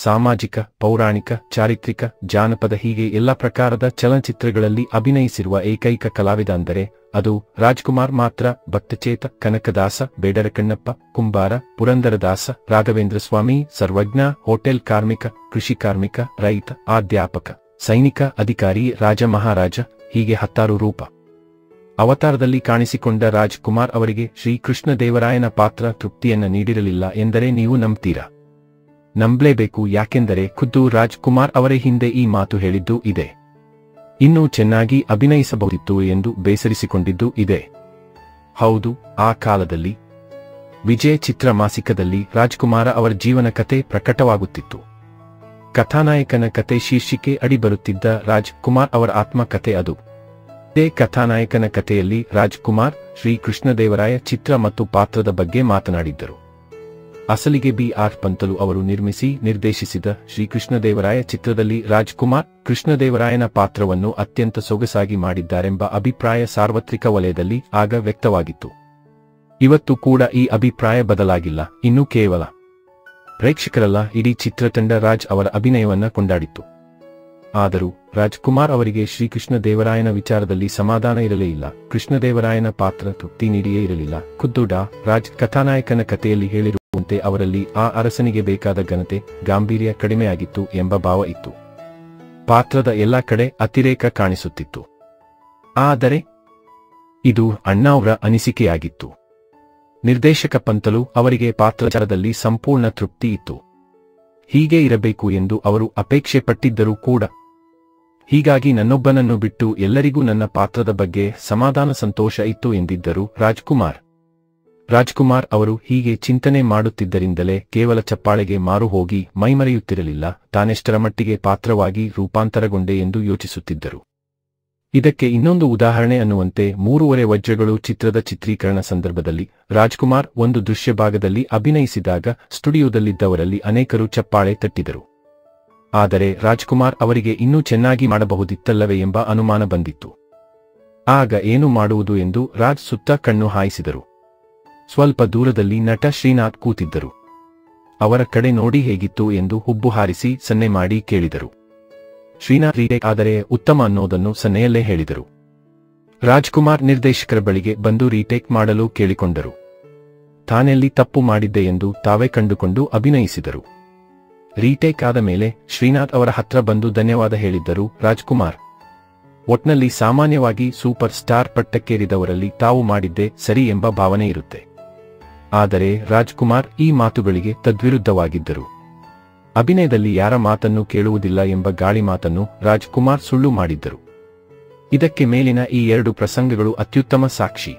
ಸಾಮಾಜಿಕ ಪೌರಾಣಿಕ ಚಾರಿತ್ರಿಕ ಜಾನಪದ ಹೀಗೆ ಎಲ್ಲ ಪ್ರಕಾರದ ಚಲನಚಿತ್ರಗಳಲ್ಲಿ ಅಭಿನಯಿಸಿರುವ ಏಕೈಕ ಕಲಾವಿದ ಅಂದರೆ ಅದು ರಾಜ್ಕುಮಾರ್ ಮಾತ್ರ ಭಕ್ತಚೇತ ಕನಕದಾಸ ಬೇಡರಕಣ್ಣಪ್ಪ ಕುಂಬಾರ ಪುರಂದರದಾಸ ರಾಘವೇಂದ್ರ ಸ್ವಾಮಿ ಸರ್ವಜ್ಞ ಹೋಟೆಲ್ ಕಾರ್ಮಿಕ ಕೃಷಿ ಕಾರ್ಮಿಕ ರೈತ ಅಧ್ಯಾಪಕ ಸೈನಿಕ ಅಧಿಕಾರಿ ರಾಜ ಮಹಾರಾಜ ಹೀಗೆ ಹತ್ತಾರು ರೂಪ ಅವತಾರದಲ್ಲಿ ಕಾಣಿಸಿಕೊಂಡ ರಾಜ್ ಕುಮಾರ್ ಅವರಿಗೆ ಶ್ರೀಕೃಷ್ಣ ದೇವರಾಯನ ಪಾತ್ರ ತೃಪ್ತಿಯನ್ನ ನೀಡಿರಲಿಲ್ಲ ಎಂದರೆ ನೀವು ನಂಬ್ತೀರಾ ನಂಬಲೇಬೇಕು ಯಾಕೆಂದರೆ ಖುದ್ದು ರಾಜ್ ಕುಮಾರ್ ಅವರೇ ಹಿಂದೆ ಈ ಮಾತು ಹೇಳಿದ್ದು ಇದೆ ಇನ್ನೂ ಚೆನ್ನಾಗಿ ಅಭಿನಯಿಸಬಹುದಿತ್ತು ಎಂದು ಬೇಸರಿಸಿಕೊಂಡಿದ್ದು ಇದೆ ಹೌದು ಆ ಕಾಲದಲ್ಲಿ ವಿಜಯ ಚಿತ್ರ ಮಾಸಿಕದಲ್ಲಿ ರಾಜ್ಕುಮಾರ ಅವರ ಜೀವನ ಕತೆ ಪ್ರಕಟವಾಗುತ್ತಿತ್ತು ಕಥಾನಾಯಕನ ಕತೆ ಶೀರ್ಷಿಕೆ ಅಡಿ ಬರುತ್ತಿದ್ದ ರಾಜ್ ಕುಮಾರ್ ಅವರ ಆತ್ಮಕತೆ ಅದು ಇದೇ ಕಥಾನಾಯಕನ ಕಥೆಯಲ್ಲಿ ರಾಜ್ ಕುಮಾರ್ ಶ್ರೀ ಕೃಷ್ಣದೇವರಾಯ ಚಿತ್ರ ಮತ್ತು ಪಾತ್ರದ ಬಗ್ಗೆ ಮಾತನಾಡಿದ್ದರು ಅಸಲಿಗೆ ಬಿ ಆರ್ ಪಂತಲು ಅವರು ನಿರ್ಮಿಸಿ ನಿರ್ದೇಶಿಸಿದ ಶ್ರೀಕೃಷ್ಣದೇವರಾಯ ಚಿತ್ರದಲ್ಲಿ ರಾಜ್ ಕುಮಾರ್ ಕೃಷ್ಣದೇವರಾಯನ ಪಾತ್ರವನ್ನು ಅತ್ಯಂತ ಸೊಗಸಾಗಿ ಮಾಡಿದ್ದಾರೆಂಬ ಅಭಿಪ್ರಾಯ ಸಾರ್ವತ್ರಿಕ ವಲಯದಲ್ಲಿ ಆಗ ವ್ಯಕ್ತವಾಗಿತ್ತು ಇವತ್ತು ಕೂಡ ಈ ಅಭಿಪ್ರಾಯ ಬದಲಾಗಿಲ್ಲ ಇನ್ನೂ ಕೇವಲ ಪ್ರೇಕ್ಷಕರಲ್ಲ ಇಡೀ ಚಿತ್ರತಂಡ ರಾಜ್ ಅವರ ಅಭಿನಯವನ್ನ ಕೊಂಡಾಡಿತ್ತು ಆದರೂ ರಾಜ್ಕುಮಾರ್ ಅವರಿಗೆ ಶ್ರೀಕೃಷ್ಣ ದೇವರಾಯನ ವಿಚಾರದಲ್ಲಿ ಸಮಾಧಾನ ಇರಲೇ ಇಲ್ಲ ಕೃಷ್ಣದೇವರಾಯನ ಪಾತ್ರ ತೃಪ್ತಿ ನೀಡಿಯೇ ಇರಲಿಲ್ಲ ಖುದ್ದು ಡಾ ರಾಜ್ ಕಥಾನಾಯಕನ ಕಥೆಯಲ್ಲಿ ಹೇಳಿರುವಂತೆ ಅವರಲ್ಲಿ ಆ ಅರಸನಿಗೆ ಬೇಕಾದ ಘನತೆ ಗಾಂಭೀರ್ಯ ಕಡಿಮೆಯಾಗಿತ್ತು ಎಂಬ ಭಾವ ಇತ್ತು ಪಾತ್ರದ ಎಲ್ಲ ಕಡೆ ಅತಿರೇಕ ಕಾಣಿಸುತ್ತಿತ್ತು ಆದರೆ ಇದು ಅಣ್ಣಾವ್ರ ಅನಿಸಿಕೆಯಾಗಿತ್ತು ನಿರ್ದೇಶಕ ಪಂತಲು ಅವರಿಗೆ ಪಾತ್ರಚಾರದಲ್ಲಿ ಸಂಪೂರ್ಣ ತೃಪ್ತಿ ಇತ್ತು ಹೀಗೆ ಇರಬೇಕು ಎಂದು ಅವರು ಅಪೇಕ್ಷೆ ಪಟ್ಟಿದ್ದರೂ ಕೂಡ ಹೀಗಾಗಿ ನನ್ನೊಬ್ಬನನ್ನು ಬಿಟ್ಟು ಎಲ್ಲರಿಗೂ ನನ್ನ ಪಾತ್ರದ ಬಗ್ಗೆ ಸಮಾಧಾನ ಸಂತೋಷ ಇತ್ತು ಎಂದಿದ್ದರು ರಾಜ್ಕುಮಾರ್ ರಾಜ್ಕುಮಾರ್ ಅವರು ಹೀಗೆ ಚಿಂತನೆ ಮಾಡುತ್ತಿದ್ದರಿಂದಲೇ ಕೇವಲ ಚಪ್ಪಾಳೆಗೆ ಮಾರು ಹೋಗಿ ಮೈಮರೆಯುತ್ತಿರಲಿಲ್ಲ ತಾನೆಷ್ಟರ ಮಟ್ಟಿಗೆ ಪಾತ್ರವಾಗಿ ರೂಪಾಂತರಗೊಂಡೆ ಎಂದು ಯೋಚಿಸುತ್ತಿದ್ದರು ಇದಕ್ಕೆ ಇನ್ನೊಂದು ಉದಾಹರಣೆ ಅನ್ನುವಂತೆ ಮೂರುವರೆ ವಜ್ರಗಳು ಚಿತ್ರದ ಚಿತ್ರೀಕರಣ ಸಂದರ್ಭದಲ್ಲಿ ರಾಜ್ಕುಮಾರ್ ಒಂದು ದೃಶ್ಯ ಭಾಗದಲ್ಲಿ ಅಭಿನಯಿಸಿದಾಗ ಸ್ಟುಡಿಯೋದಲ್ಲಿದ್ದವರಲ್ಲಿ ಅನೇಕರು ಚಪ್ಪಾಳೆ ತಟ್ಟಿದರು ಆದರೆ ರಾಜ್ಕುಮಾರ್ ಅವರಿಗೆ ಇನ್ನೂ ಚೆನ್ನಾಗಿ ಮಾಡಬಹುದಿತ್ತಲ್ಲವೇ ಎಂಬ ಅನುಮಾನ ಬಂದಿತ್ತು ಆಗ ಏನು ಮಾಡುವುದು ಎಂದು ರಾಜ್ ಸುತ್ತ ಕಣ್ಣು ಹಾಯಿಸಿದರು ಸ್ವಲ್ಪ ದೂರದಲ್ಲಿ ನಟ ಶ್ರೀನಾಥ್ ಕೂತಿದ್ದರು ಅವರ ಕಡೆ ನೋಡಿ ಹೇಗಿತ್ತು ಎಂದು ಹುಬ್ಬು ಹಾರಿಸಿ ಸನ್ನೆ ಮಾಡಿ ಕೇಳಿದರು ಶ್ರೀನಾಥ್ ರೀಟೇಕ್ ಆದರೆ ಉತ್ತಮ ಅನ್ನೋದನ್ನು ಸನ್ನೆಯಲ್ಲೇ ಹೇಳಿದರು ರಾಜ್ಕುಮಾರ್ ನಿರ್ದೇಶಕರ ಬಳಿಗೆ ಬಂದು ರೀಟೇಕ್ ಮಾಡಲು ಕೇಳಿಕೊಂಡರು ತಾನೆಲ್ಲಿ ತಪ್ಪು ಮಾಡಿದ್ದೆ ಎಂದು ತಾವೇ ಕಂಡುಕೊಂಡು ಅಭಿನಯಿಸಿದರು ರೀಟೇಕ್ ಆದ ಮೇಲೆ ಶ್ರೀನಾಥ್ ಅವರ ಹತ್ರ ಬಂದು ಧನ್ಯವಾದ ಹೇಳಿದ್ದರು ರಾಜ್ಕುಮಾರ್ ಒಟ್ನಲ್ಲಿ ಸಾಮಾನ್ಯವಾಗಿ ಸೂಪರ್ ಸ್ಟಾರ್ ಪಟ್ಟಕ್ಕೇರಿದವರಲ್ಲಿ ತಾವು ಮಾಡಿದ್ದೆ ಸರಿ ಎಂಬ ಭಾವನೆ ಇರುತ್ತೆ ಆದರೆ ರಾಜ್ಕುಮಾರ್ ಈ ಮಾತುಗಳಿಗೆ ತದ್ವಿರುದ್ಧವಾಗಿದ್ದರು ಅಭಿನಯದಲ್ಲಿ ಯಾರ ಮಾತನ್ನು ಕೇಳುವುದಿಲ್ಲ ಎಂಬ ಗಾಳಿ ಮಾತನ್ನು ರಾಜ್ಕುಮಾರ್ ಸುಳ್ಳು ಮಾಡಿದ್ದರು ಇದಕ್ಕೆ ಮೇಲಿನ ಈ ಎರಡು ಪ್ರಸಂಗಗಳು ಅತ್ಯುತ್ತಮ ಸಾಕ್ಷಿ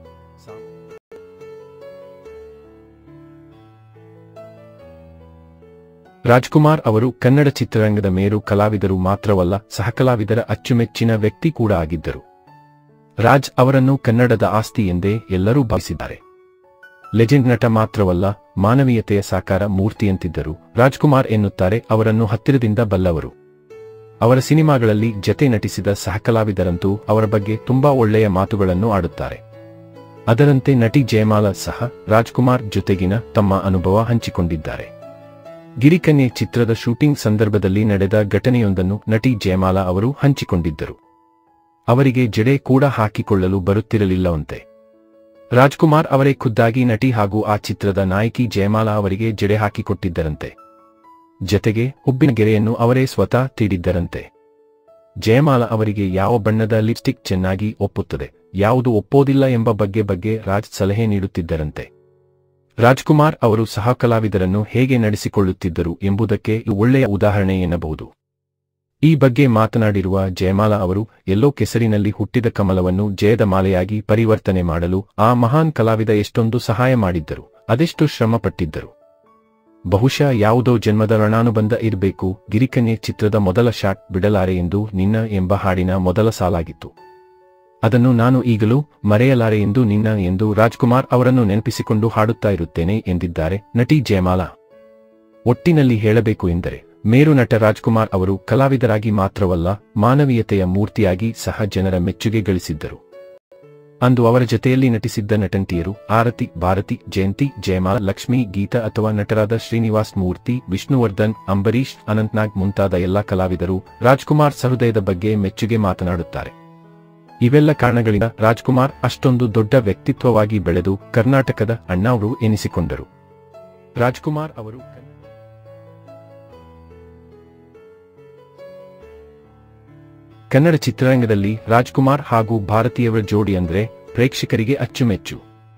ರಾಜ್ಕುಮಾರ್ ಅವರು ಕನ್ನಡ ಚಿತ್ರರಂಗದ ಮೇರು ಕಲಾವಿದರು ಮಾತ್ರವಲ್ಲ ಸಹಕಲಾವಿದರ ಅಚ್ಚುಮೆಚ್ಚಿನ ವ್ಯಕ್ತಿ ಕೂಡ ಆಗಿದ್ದರು ರಾಜ್ ಅವರನ್ನು ಕನ್ನಡದ ಆಸ್ತಿ ಎಂದೇ ಎಲ್ಲರೂ ಭಾವಿಸಿದ್ದಾರೆ ಲೆಜೆಂಡ್ ನಟ ಮಾತ್ರವಲ್ಲ ಮಾನವೀಯತೆಯ ಸಾಕಾರ ಮೂರ್ತಿಯಂತಿದ್ದರು ರಾಜ್ಕುಮಾರ್ ಎನ್ನುತ್ತಾರೆ ಅವರನ್ನು ಹತ್ತಿರದಿಂದ ಬಲ್ಲವರು ಅವರ ಸಿನಿಮಾಗಳಲ್ಲಿ ಜತೆ ನಟಿಸಿದ ಸಹಕಲಾವಿದರಂತೂ ಅವರ ಬಗ್ಗೆ ತುಂಬಾ ಒಳ್ಳೆಯ ಮಾತುಗಳನ್ನು ಆಡುತ್ತಾರೆ ಅದರಂತೆ ನಟಿ ಜಯಮಾಲ ಸಹ ರಾಜ್ಕುಮಾರ್ ಜೊತೆಗಿನ ತಮ್ಮ ಅನುಭವ ಹಂಚಿಕೊಂಡಿದ್ದಾರೆ ಗಿರಿಕನ್ಯೆ ಚಿತ್ರದ ಶೂಟಿಂಗ್ ಸಂದರ್ಭದಲ್ಲಿ ನಡೆದ ಘಟನೆಯೊಂದನ್ನು ನಟಿ ಜಯಮಾಲ ಅವರು ಹಂಚಿಕೊಂಡಿದ್ದರು ಅವರಿಗೆ ಜಡೆ ಕೂಡ ಹಾಕಿಕೊಳ್ಳಲು ಬರುತ್ತಿರಲಿಲ್ಲವಂತೆ ರಾಜ್ಕುಮಾರ್ ಅವರೇ ಖುದ್ದಾಗಿ ನಟಿ ಹಾಗೂ ಆ ಚಿತ್ರದ ನಾಯಕಿ ಜಯಮಾಲಾ ಅವರಿಗೆ ಜಡೆ ಹಾಕಿಕೊಟ್ಟಿದ್ದರಂತೆ ಜತೆಗೆ ಹುಬ್ಬಿನ ಗೆರೆಯನ್ನು ಅವರೇ ಸ್ವತಃ ತೀಡಿದ್ದರಂತೆ ಜಯಮಾಲಾ ಅವರಿಗೆ ಯಾವ ಬಣ್ಣದ ಲಿಪ್ಸ್ಟಿಕ್ ಚೆನ್ನಾಗಿ ಒಪ್ಪುತ್ತದೆ ಯಾವುದು ಒಪ್ಪೋದಿಲ್ಲ ಎಂಬ ಬಗ್ಗೆ ಬಗ್ಗೆ ರಾಜ್ ಸಲಹೆ ನೀಡುತ್ತಿದ್ದರಂತೆ ರಾಜ್ಕುಮಾರ್ ಅವರು ಸಹ ಕಲಾವಿದರನ್ನು ಹೇಗೆ ನಡೆಸಿಕೊಳ್ಳುತ್ತಿದ್ದರು ಎಂಬುದಕ್ಕೆ ಇದು ಒಳ್ಳೆಯ ಉದಾಹರಣೆ ಎನ್ನಬಹುದು ಈ ಬಗ್ಗೆ ಮಾತನಾಡಿರುವ ಜಯಮಾಲಾ ಅವರು ಎಲ್ಲೋ ಕೆಸರಿನಲ್ಲಿ ಹುಟ್ಟಿದ ಕಮಲವನ್ನು ಜಯದ ಮಾಲೆಯಾಗಿ ಪರಿವರ್ತನೆ ಮಾಡಲು ಆ ಮಹಾನ್ ಕಲಾವಿದ ಎಷ್ಟೊಂದು ಸಹಾಯ ಮಾಡಿದ್ದರು ಅದೆಷ್ಟು ಶ್ರಮಪಟ್ಟಿದ್ದರು ಬಹುಶಃ ಯಾವುದೋ ಜನ್ಮದ ಋಣಾನುಬಂಧ ಇರಬೇಕು ಗಿರಿಕನ್ಯೆ ಚಿತ್ರದ ಮೊದಲ ಶಾಟ್ ಬಿಡಲಾರೆ ಎಂದು ನಿನ್ನ ಎಂಬ ಹಾಡಿನ ಮೊದಲ ಸಾಲಾಗಿತ್ತು ಅದನ್ನು ನಾನು ಈಗಲೂ ಮರೆಯಲಾರೆ ಎಂದು ನಿನ್ನ ಎಂದು ರಾಜ್ಕುಮಾರ್ ಅವರನ್ನು ನೆನಪಿಸಿಕೊಂಡು ಹಾಡುತ್ತಾ ಇರುತ್ತೇನೆ ಎಂದಿದ್ದಾರೆ ನಟಿ ಜಯಮಾಲಾ ಒಟ್ಟಿನಲ್ಲಿ ಹೇಳಬೇಕು ಎಂದರೆ ಮೇರು ನಟ ರಾಜ್ಕುಮಾರ್ ಅವರು ಕಲಾವಿದರಾಗಿ ಮಾತ್ರವಲ್ಲ ಮಾನವೀಯತೆಯ ಮೂರ್ತಿಯಾಗಿ ಸಹ ಜನರ ಮೆಚ್ಚುಗೆ ಗಳಿಸಿದ್ದರು ಅಂದು ಅವರ ಜೊತೆಯಲ್ಲಿ ನಟಿಸಿದ್ದ ನಟಂಟಿಯರು ಆರತಿ ಭಾರತಿ ಜಯಂತಿ ಜಯಮಾಲ ಲಕ್ಷ್ಮಿ ಗೀತಾ ಅಥವಾ ನಟರಾದ ಶ್ರೀನಿವಾಸ್ ಮೂರ್ತಿ ವಿಷ್ಣುವರ್ಧನ್ ಅಂಬರೀಶ್ ಅನಂತ್ನಾಗ್ ಮುಂತಾದ ಎಲ್ಲಾ ಕಲಾವಿದರು ರಾಜ್ಕುಮಾರ್ ಸಹೃದಯದ ಬಗ್ಗೆ ಮೆಚ್ಚುಗೆ ಮಾತನಾಡುತ್ತಾರೆ ಇವೆಲ್ಲ ಕಾರಣಗಳಿಂದ ರಾಜ್ಕುಮಾರ್ ಅಷ್ಟೊಂದು ದೊಡ್ಡ ವ್ಯಕ್ತಿತ್ವವಾಗಿ ಬೆಳೆದು ಕರ್ನಾಟಕದ ಅಣ್ಣಾವರು ಎನಿಸಿಕೊಂಡರು ರಾಜ್ಕುಮಾರ್ ಅವರು ಕನ್ನಡ ಚಿತ್ರರಂಗದಲ್ಲಿ ರಾಜ್ಕುಮಾರ್ ಹಾಗೂ ಭಾರತೀಯವರ ಜೋಡಿ ಅಂದ್ರೆ ಪ್ರೇಕ್ಷಕರಿಗೆ ಅಚ್ಚುಮೆಚ್ಚು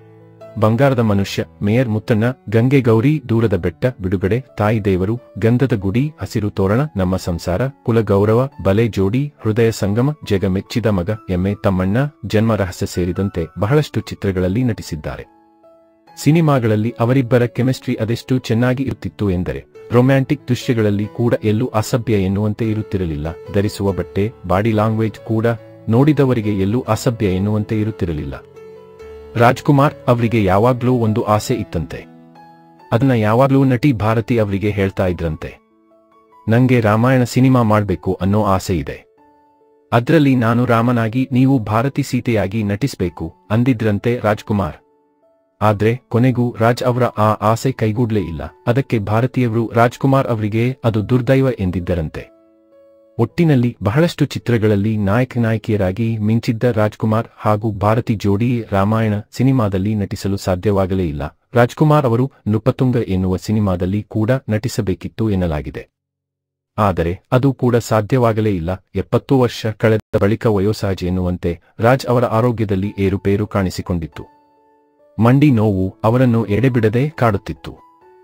ಬಂಗಾರದ ಮನುಷ್ಯ ಮೇಯರ್ ಮುತ್ತಣ್ಣ ಗಂಗೆ ಗೌರಿ ದೂರದ ಬೆಟ್ಟ ಬಿಡುಗಡೆ ತಾಯಿ ದೇವರು ಗಂಧದ ಗುಡಿ ಹಸಿರು ತೋರಣ ನಮ್ಮ ಸಂಸಾರ ಕುಲ ಗೌರವ ಬಲೆ ಜೋಡಿ ಹೃದಯ ಸಂಗಮ ಜಗ ಮೆಚ್ಚಿದ ಮಗ ಎಮ್ಮೆ ತಮ್ಮಣ್ಣ ಜನ್ಮ ರಹಸ್ಯ ಸೇರಿದಂತೆ ಬಹಳಷ್ಟು ಚಿತ್ರಗಳಲ್ಲಿ ನಟಿಸಿದ್ದಾರೆ ಸಿನಿಮಾಗಳಲ್ಲಿ ಅವರಿಬ್ಬರ ಕೆಮಿಸ್ಟ್ರಿ ಅದೆಷ್ಟು ಚೆನ್ನಾಗಿ ಇರುತ್ತಿತ್ತು ಎಂದರೆ ರೊಮ್ಯಾಂಟಿಕ್ ದೃಶ್ಯಗಳಲ್ಲಿ ಕೂಡ ಎಲ್ಲೂ ಅಸಭ್ಯ ಎನ್ನುವಂತೆ ಇರುತ್ತಿರಲಿಲ್ಲ ಧರಿಸುವ ಬಟ್ಟೆ ಬಾಡಿ ಲ್ಯಾಂಗ್ವೇಜ್ ಕೂಡ ನೋಡಿದವರಿಗೆ ಎಲ್ಲೂ ಅಸಭ್ಯ ಎನ್ನುವಂತೆ ಇರುತ್ತಿರಲಿಲ್ಲ ರಾಜ್ಕುಮಾರ್ ಅವರಿಗೆ ಯಾವಾಗ್ಲೂ ಒಂದು ಆಸೆ ಇತ್ತಂತೆ ಅದನ್ನ ಯಾವಾಗ್ಲೂ ನಟಿ ಭಾರತಿ ಅವರಿಗೆ ಹೇಳ್ತಾ ಇದ್ರಂತೆ ನಂಗೆ ರಾಮಾಯಣ ಸಿನಿಮಾ ಮಾಡ್ಬೇಕು ಅನ್ನೋ ಆಸೆ ಇದೆ ಅದ್ರಲ್ಲಿ ನಾನು ರಾಮನಾಗಿ ನೀವು ಭಾರತಿ ಸೀತೆಯಾಗಿ ನಟಿಸ್ಬೇಕು ಅಂದಿದ್ರಂತೆ ರಾಜ್ಕುಮಾರ್ ಆದ್ರೆ ಕೊನೆಗೂ ರಾಜ್ ಅವರ ಆ ಆಸೆ ಕೈಗೂಡ್ಲೇ ಇಲ್ಲ ಅದಕ್ಕೆ ಭಾರತೀಯವರು ರಾಜ್ಕುಮಾರ್ ಅವರಿಗೆ ಅದು ದುರ್ದೈವ ಎಂದಿದ್ದರಂತೆ ಒಟ್ಟಿನಲ್ಲಿ ಬಹಳಷ್ಟು ಚಿತ್ರಗಳಲ್ಲಿ ನಾಯಕ ನಾಯಕಿಯರಾಗಿ ಮಿಂಚಿದ್ದ ರಾಜ್ಕುಮಾರ್ ಹಾಗೂ ಭಾರತಿ ಜೋಡಿ ರಾಮಾಯಣ ಸಿನಿಮಾದಲ್ಲಿ ನಟಿಸಲು ಸಾಧ್ಯವಾಗಲೇ ಇಲ್ಲ ರಾಜ್ಕುಮಾರ್ ಅವರು ನೃಪತುಂಗ ಎನ್ನುವ ಸಿನಿಮಾದಲ್ಲಿ ಕೂಡ ನಟಿಸಬೇಕಿತ್ತು ಎನ್ನಲಾಗಿದೆ ಆದರೆ ಅದು ಕೂಡ ಸಾಧ್ಯವಾಗಲೇ ಇಲ್ಲ ಎಪ್ಪತ್ತು ವರ್ಷ ಕಳೆದ ಬಳಿಕ ವಯೋಸಹಜ ಎನ್ನುವಂತೆ ರಾಜ್ ಅವರ ಆರೋಗ್ಯದಲ್ಲಿ ಏರುಪೇರು ಕಾಣಿಸಿಕೊಂಡಿತ್ತು ಮಂಡಿ ನೋವು ಅವರನ್ನು ಎಡೆಬಿಡದೆ ಕಾಡುತ್ತಿತ್ತು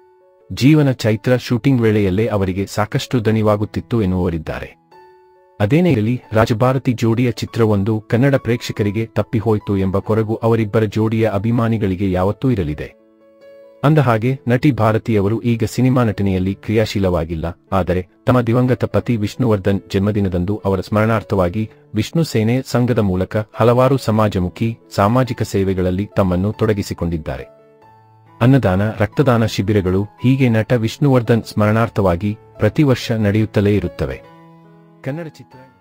ಜೀವನ ಚೈತ್ರ ಶೂಟಿಂಗ್ ವೇಳೆಯಲ್ಲೇ ಅವರಿಗೆ ಸಾಕಷ್ಟು ದಣಿವಾಗುತ್ತಿತ್ತು ಎನ್ನುವರಿದ್ದಾರೆ ಅದೇನೇ ಇರಲಿ ರಾಜಭಾರತಿ ಜೋಡಿಯ ಚಿತ್ರವೊಂದು ಕನ್ನಡ ಪ್ರೇಕ್ಷಕರಿಗೆ ತಪ್ಪಿಹೋಯ್ತು ಎಂಬ ಕೊರಗು ಅವರಿಬ್ಬರ ಜೋಡಿಯ ಅಭಿಮಾನಿಗಳಿಗೆ ಯಾವತ್ತೂ ಇರಲಿದೆ ಅಂದಹಾಗೆ ನಟಿ ಭಾರತಿಯವರು ಈಗ ಸಿನಿಮಾ ನಟನೆಯಲ್ಲಿ ಕ್ರಿಯಾಶೀಲವಾಗಿಲ್ಲ ಆದರೆ ತಮ್ಮ ದಿವಂಗತ ಪತಿ ವಿಷ್ಣುವರ್ಧನ್ ಜನ್ಮದಿನದಂದು ಅವರ ಸ್ಮರಣಾರ್ಥವಾಗಿ ವಿಷ್ಣು ಸೇನೆ ಸಂಘದ ಮೂಲಕ ಹಲವಾರು ಸಮಾಜಮುಖಿ ಸಾಮಾಜಿಕ ಸೇವೆಗಳಲ್ಲಿ ತಮ್ಮನ್ನು ತೊಡಗಿಸಿಕೊಂಡಿದ್ದಾರೆ ಅನ್ನದಾನ ರಕ್ತದಾನ ಶಿಬಿರಗಳು ಹೀಗೆ ನಟ ವಿಷ್ಣುವರ್ಧನ್ ಸ್ಮರಣಾರ್ಥವಾಗಿ ಪ್ರತಿ ವರ್ಷ ನಡೆಯುತ್ತಲೇ ಇರುತ್ತವೆ ಕನ್ನಡ ಚಿತ್ರ